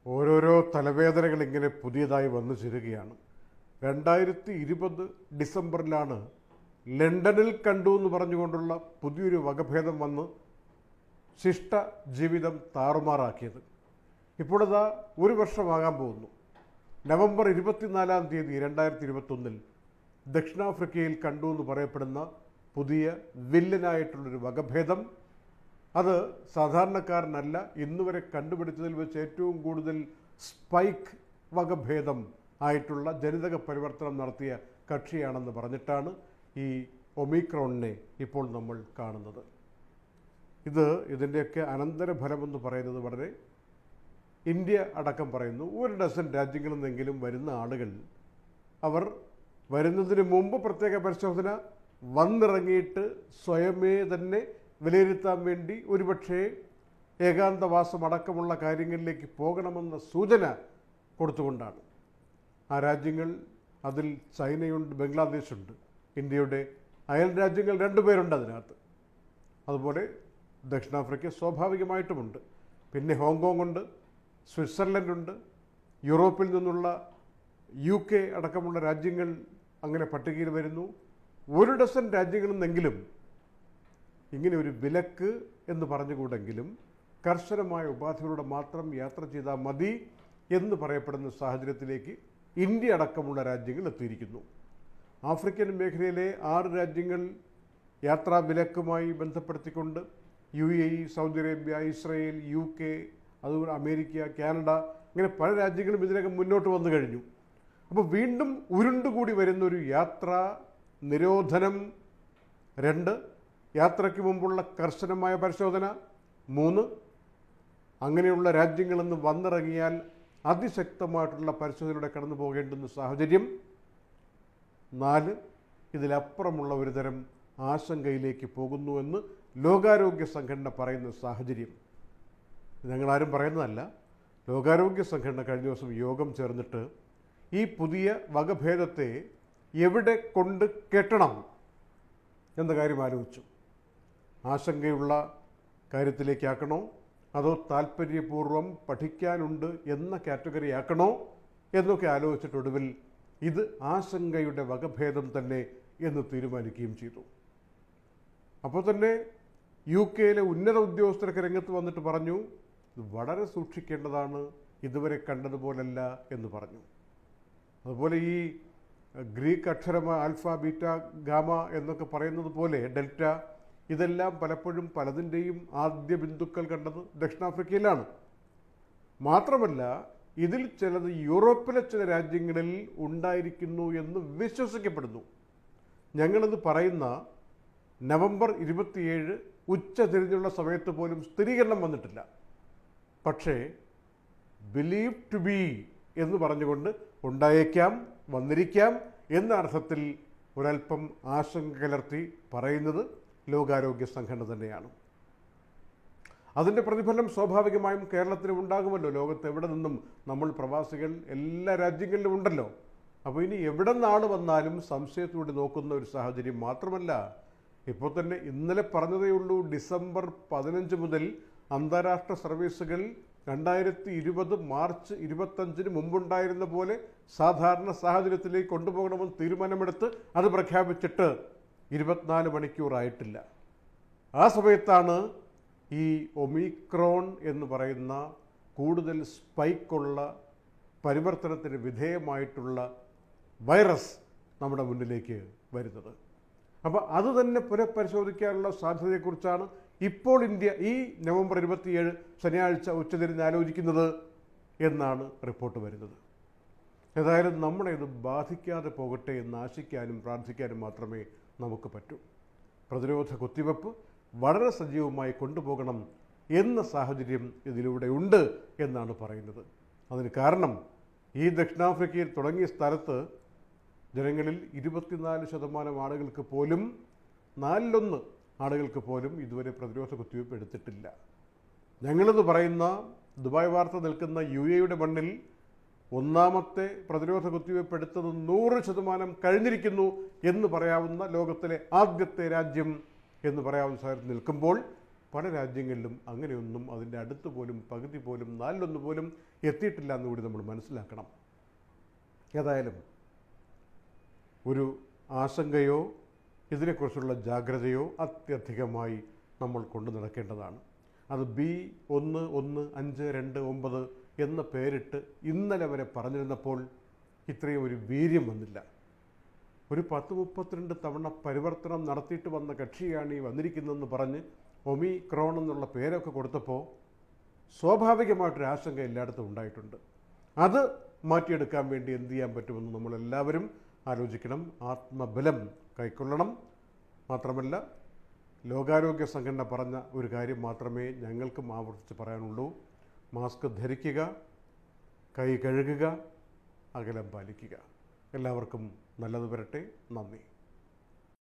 ഓരോരോ തലവേദനകൾ ഇങ്ങനെ പുതിയതായി വന്നു ചേരുകയാണ് രണ്ടായിരത്തി ഇരുപത് ഡിസംബറിലാണ് ലണ്ടനിൽ കണ്ടു എന്ന് പറഞ്ഞുകൊണ്ടുള്ള പുതിയൊരു വകഭേദം വന്ന് ശിഷ്ട ജീവിതം താറുമാറാക്കിയത് ഇപ്പോഴതാ ഒരു വർഷമാകാൻ പോകുന്നു നവംബർ ഇരുപത്തിനാലാം തീയതി രണ്ടായിരത്തി ഇരുപത്തൊന്നിൽ ദക്ഷിണാഫ്രിക്കയിൽ കണ്ടു എന്ന് പറയപ്പെടുന്ന പുതിയ വില്ലനായിട്ടുള്ളൊരു വകഭേദം അത് സാധാരണക്കാരനല്ല ഇന്നുവരെ കണ്ടുപിടിച്ചതിൽ വെച്ച് ഏറ്റവും കൂടുതൽ സ്പൈക്ക് വകഭേദം ആയിട്ടുള്ള ജനിതക പരിവർത്തനം നടത്തിയ കക്ഷിയാണെന്ന് പറഞ്ഞിട്ടാണ് ഈ ഒമിക്രോണിനെ ഇപ്പോൾ നമ്മൾ കാണുന്നത് ഇത് ഇതിൻ്റെയൊക്കെ അനന്തരഫലമെന്ന് പറയുന്നത് വളരെ ഇന്ത്യ അടക്കം പറയുന്നു ഒരു ഡസൻ രാജ്യങ്ങളിൽ നിന്നെങ്കിലും വരുന്ന ആളുകൾ അവർ വരുന്നതിന് മുമ്പ് പ്രത്യേക പരിശോധന വന്നിറങ്ങിയിട്ട് സ്വയമേ തന്നെ വിലയിരുത്താൻ വേണ്ടി ഒരുപക്ഷേ ഏകാന്തവാസം അടക്കമുള്ള കാര്യങ്ങളിലേക്ക് പോകണമെന്ന സൂചന കൊടുത്തുകൊണ്ടാണ് ആ രാജ്യങ്ങൾ അതിൽ ചൈനയുണ്ട് ബംഗ്ലാദേശുണ്ട് ഇന്ത്യയുടെ അയൽ രാജ്യങ്ങൾ രണ്ടുപേരുണ്ട് അതിനകത്ത് അതുപോലെ ദക്ഷിണാഫ്രിക്ക സ്വാഭാവികമായിട്ടുമുണ്ട് പിന്നെ ഹോങ്കോങ് ഉണ്ട് സ്വിറ്റ്സർലൻഡ് ഉണ്ട് യൂറോപ്പിൽ നിന്നുള്ള യു കെ അടക്കമുള്ള രാജ്യങ്ങൾ അങ്ങനെ പട്ടികയിൽ വരുന്നു ഒരു ഡസൻ രാജ്യങ്ങളിൽ നിന്നെങ്കിലും ഇങ്ങനെ ഒരു വിലക്ക് എന്ന് പറഞ്ഞുകൂടെങ്കിലും കർശനമായ ഉപാധികളോടെ മാത്രം യാത്ര ചെയ്താൽ മതി എന്ന് പറയപ്പെടുന്ന സാഹചര്യത്തിലേക്ക് ഇന്ത്യ അടക്കമുള്ള രാജ്യങ്ങൾ എത്തിയിരിക്കുന്നു ആഫ്രിക്കൻ മേഖലയിലെ ആറ് രാജ്യങ്ങൾ യാത്രാ വിലക്കുമായി ബന്ധപ്പെടുത്തിക്കൊണ്ട് U A E Saudi Arabia Israel U K അതുപോലെ അമേരിക്ക കാനഡ ഇങ്ങനെ പല രാജ്യങ്ങളും ഇതിനകം മുന്നോട്ട് വന്നു കഴിഞ്ഞു അപ്പോൾ വീണ്ടും ഉരുണ്ടുകൂടി വരുന്നൊരു യാത്രാ നിരോധനം രണ്ട് യാത്രയ്ക്ക് മുമ്പുള്ള കർശനമായ പരിശോധന മൂന്ന് അങ്ങനെയുള്ള രാജ്യങ്ങളിൽ നിന്ന് വന്നിറങ്ങിയാൽ അതിശക്തമായിട്ടുള്ള പരിശോധനയുടെ കടന്നു പോകേണ്ടുന്ന സാഹചര്യം നാല് ഇതിലപ്പുറമുള്ള ഒരു തരം ആശങ്കയിലേക്ക് പോകുന്നുവെന്ന് ലോകാരോഗ്യ സംഘടന പറയുന്ന സാഹചര്യം ഞങ്ങളാരും പറയുന്നതല്ല ലോകാരോഗ്യ സംഘടന കഴിഞ്ഞ ദിവസം യോഗം ചേർന്നിട്ട് ഈ പുതിയ വകഭേദത്തെ എവിടെ കൊണ്ട് കെട്ടണം എന്ന കാര്യം ആലോചിച്ചു ആശങ്കയുള്ള കാര്യത്തിലേക്കാക്കണോ അതോ താല്പര്യപൂർവ്വം പഠിക്കാനുണ്ട് എന്ന കാറ്റഗറി ആക്കണോ എന്നൊക്കെ ആലോചിച്ചിട്ടൊടുവിൽ ഇത് ആശങ്കയുടെ വകഭേദം തന്നെ എന്ന് തീരുമാനിക്കുകയും ചെയ്തു അപ്പോൾ തന്നെ യു കെയിലെ ഉന്നത ഉദ്യോഗസ്ഥരൊക്കെ രംഗത്ത് വന്നിട്ട് പറഞ്ഞു ഇത് വളരെ സൂക്ഷിക്കേണ്ടതാണ് ഇതുവരെ കണ്ടതുപോലല്ല എന്ന് പറഞ്ഞു അതുപോലെ ഈ ഗ്രീക്ക് അക്ഷരമായ ആൽഫ ബീറ്റ ഗാമ എന്നൊക്കെ പറയുന്നത് പോലെ ഡെൽറ്റ ഇതെല്ലാം പലപ്പോഴും പലതിൻ്റെയും ആദ്യ ബിന്ദുക്കൾ കണ്ടത് ദക്ഷിണാഫ്രിക്കയിലാണ് മാത്രമല്ല ഇതിൽ ചിലത് യൂറോപ്പിലെ ചില രാജ്യങ്ങളിൽ ഉണ്ടായിരിക്കുന്നു എന്ന് വിശ്വസിക്കപ്പെടുന്നു ഞങ്ങളിത് പറയുന്ന നവംബർ ഇരുപത്തിയേഴ് ഉച്ച തിരിഞ്ഞുള്ള സമയത്ത് പോലും സ്ഥിരീകരണം വന്നിട്ടില്ല പക്ഷേ ബിലീവ് ടു ബി എന്ന് പറഞ്ഞുകൊണ്ട് ഉണ്ടായേക്കാം വന്നിരിക്കാം എന്ന അർത്ഥത്തിൽ ഒരല്പം ആശങ്ക കലർത്തി പറയുന്നത് ലോകാരോഗ്യ സംഘടന തന്നെയാണ് അതിൻ്റെ പ്രതിഫലനം സ്വാഭാവികമായും കേരളത്തിലും ഉണ്ടാകുമല്ലോ ലോകത്ത് എവിടെ നിന്നും നമ്മൾ പ്രവാസികൾ എല്ലാ രാജ്യങ്ങളിലും ഉണ്ടല്ലോ അപ്പോൾ ഇനി എവിടെ നിന്നാണ് വന്നാലും സംശയത്തോടെ നോക്കുന്ന ഒരു സാഹചര്യം മാത്രമല്ല ഇപ്പോൾ തന്നെ ഇന്നലെ പറഞ്ഞതേ ഉള്ളൂ ഡിസംബർ പതിനഞ്ച് മുതൽ അന്താരാഷ്ട്ര സർവീസുകൾ രണ്ടായിരത്തി ഇരുപത് മാർച്ച് ഇരുപത്തഞ്ചിന് മുമ്പുണ്ടായിരുന്ന പോലെ സാധാരണ സാഹചര്യത്തിലേക്ക് കൊണ്ടുപോകണമെന്ന് തീരുമാനമെടുത്ത് അത് പ്രഖ്യാപിച്ചിട്ട് ഇരുപത്തിനാല് മണിക്കൂറായിട്ടില്ല ആ സമയത്താണ് ഈ ഒമിക്രോൺ എന്ന് പറയുന്ന കൂടുതൽ സ്പൈക്കുള്ള പരിവർത്തനത്തിന് വിധേയമായിട്ടുള്ള വൈറസ് നമ്മുടെ മുന്നിലേക്ക് വരുന്നത് അപ്പോൾ അത് തന്നെ പുനഃപരിശോധിക്കാനുള്ള സാധ്യതയെക്കുറിച്ചാണ് ഇപ്പോൾ ഇന്ത്യ ഈ നവംബർ ഇരുപത്തിയേഴ് ശനിയാഴ്ച ഉച്ചതിരിഞ്ഞ് ആലോചിക്കുന്നത് എന്നാണ് റിപ്പോർട്ട് വരുന്നത് ഏതായാലും നമ്മളെ ഇത് ബാധിക്കാതെ പോകട്ടെ എന്ന് ആശിക്കാനും പ്രാർത്ഥിക്കാനും മാത്രമേ നമുക്ക് പറ്റൂ പ്രതിരോധ കുത്തിവെപ്പ് വളരെ സജീവമായി കൊണ്ടുപോകണം എന്ന സാഹചര്യം ഇതിലൂടെ ഉണ്ട് എന്നാണ് പറയുന്നത് അതിന് കാരണം ഈ ദക്ഷിണാഫ്രിക്കയിൽ തുടങ്ങിയ സ്ഥലത്ത് ജനങ്ങളിൽ ഇരുപത്തിനാല് ശതമാനം ആളുകൾക്ക് പോലും നാലിലൊന്ന് ആളുകൾക്ക് പോലും ഇതുവരെ പ്രതിരോധ കുത്തിവയ്പ്പ് എടുത്തിട്ടില്ല ഞങ്ങളെന്ന് പറയുന്ന ദുബായ് വാർത്ത നിൽക്കുന്ന യു എയുടെ മണ്ണിൽ ഒന്നാമത്തെ പ്രതിരോധ കുത്തിവയ്പ്പ് എടുത്തത് നൂറ് ശതമാനം കഴിഞ്ഞിരിക്കുന്നു എന്ന് പറയാവുന്ന ലോകത്തിലെ ആദ്യത്തെ രാജ്യം എന്ന് പറയാവുന്ന സാഹചര്യത്തിൽ നിൽക്കുമ്പോൾ പല രാജ്യങ്ങളിലും അങ്ങനെയൊന്നും അതിൻ്റെ അടുത്ത് പോലും പകുതി പോലും നാലിലൊന്ന് പോലും എത്തിയിട്ടില്ല എന്ന് കൂടി നമ്മൾ മനസ്സിലാക്കണം ഏതായാലും ഒരു ആശങ്കയോ ഇതിനെക്കുറിച്ചുള്ള ജാഗ്രതയോ അത്യധികമായി നമ്മൾ കൊണ്ടു നടക്കേണ്ടതാണ് അത് ബി ഒന്ന് ഒന്ന് അഞ്ച് രണ്ട് ഒമ്പത് എന്ന പേരിട്ട് ഇന്നലെ വരെ പറഞ്ഞിരുന്നപ്പോൾ ഇത്രയും ഒരു വീര്യം വന്നില്ല ഒരു പത്ത് മുപ്പത്തിരണ്ട് തവണ പരിവർത്തനം നടത്തിയിട്ട് വന്ന കക്ഷിയാണ് ഈ വന്നിരിക്കുന്നതെന്ന് പറഞ്ഞ് ഒമി ക്രോൺ എന്നുള്ള പേരൊക്കെ കൊടുത്തപ്പോൾ സ്വാഭാവികമായിട്ടൊരു ആശങ്ക എല്ലായിടത്തും ഉണ്ടായിട്ടുണ്ട് അത് മാറ്റിയെടുക്കാൻ വേണ്ടി എന്ത് ചെയ്യാൻ പറ്റുമെന്ന് നമ്മളെല്ലാവരും ആലോചിക്കണം ആത്മബലം കൈക്കൊള്ളണം മാത്രമല്ല ലോകാരോഗ്യ സംഘടന പറഞ്ഞ ഒരു കാര്യം മാത്രമേ ഞങ്ങൾക്കും ആവർത്തിച്ച് പറയാനുള്ളൂ മാസ്ക് ധരിക്കുക കൈ കഴുകുക അകലം പാലിക്കുക എല്ലാവർക്കും നല്ലത് വരട്ടെ നന്ദി